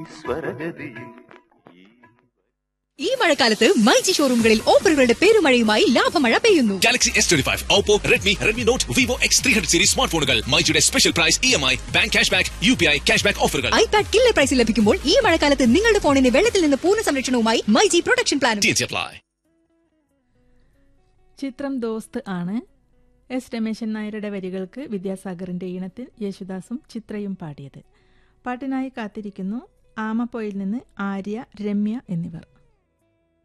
സ്വരഗതിയിൽ ഈ മഴക്കാലത്ത് മൈജി ഷോറൂമുകളിൽ ഓഫറുകളുടെ പെരുമഴയുമായി ലാഭമഴ പെയ്യുന്നു Galaxy S twenty five Oppo Redmi Redmi Note Vivo X three hundred series smart ഫോണുകൾ മൈജിയുടെ special price E M I bank cash back U P I cash back ഓഫറുകൾ iPad കില്ലെ പ്രൈസിൽ ലഭിക്കുമ്പോൾ ഈ മഴക്കാലത്ത് നിങ്ങളുടെ ഫോണിന് വെള്ളത്തിൽ നിന്ന് പൂർണ്ണ സംരക്ഷണവുമായി myG protection plan T apply ചിത്രം ദോസ്ത് ആണ് എസ് രമേശൻ നായരുടെ വരികൾക്ക് വിദ്യാസാഗറിന്റെ ഈണത്തിൽ യേശുദാസും ചിത്രയും പാടിയത് പാട്ടിനായി കാത്തിരിക്കുന്നു ആമപ്പോയിൽ നിന്ന് ആര്യ രമ്യ എന്നിവർ